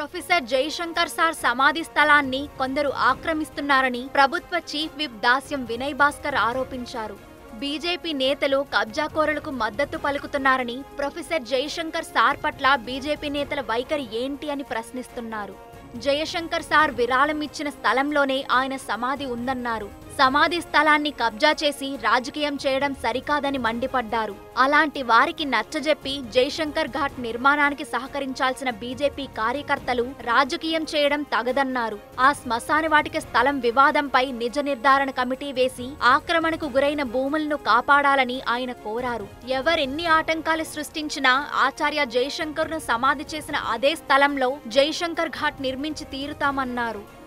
professor Jayashankar sir సమాధి స్థలాన్ని కొందరు ఆక్రమిస్తున్నారని ప్రభుత్వ చీఫ్ విప్ దాస్యం వినయ్ భాస్కర్ ఆరోపించారు బీజేపీ నేతలు కబ్జాకోరులకు మద్దతు పలుకుతున్నారని ప్రొఫెసర్ జయశంకర్ సార్ పట్ల బీజేపీ నేతల వైఖరి ఏంటి అని ప్రశ్నిస్తున్నారు జయశంకర్ సార్ విరాళం ఇచ్చిన స్థలంలోనే ఆయన సమాధి ఉందన్నారు సమాధి స్థలాన్ని కబ్జా చేసి రాజకీయం చేయడం సరికాదని మండిపడ్డారు అలాంటి వారికి నచ్చజెప్పి జయశంకర్ ఘాట్ నిర్మాణానికి సహకరించాల్సిన బీజేపీ కార్యకర్తలు రాజకీయం చేయడం తగదన్నారు ఆ శ్మశాన వాటిక స్థలం వివాదంపై నిజ నిర్ధారణ కమిటీ వేసి ఆక్రమణకు గురైన భూములను కాపాడాలని ఆయన కోరారు ఎవరెన్ని ఆటంకాలు సృష్టించినా ఆచార్య జయశంకర్ను సమాధి చేసిన అదే స్థలంలో జయశంకర్ ఘాట్ నిర్మించి తీరుతామన్నారు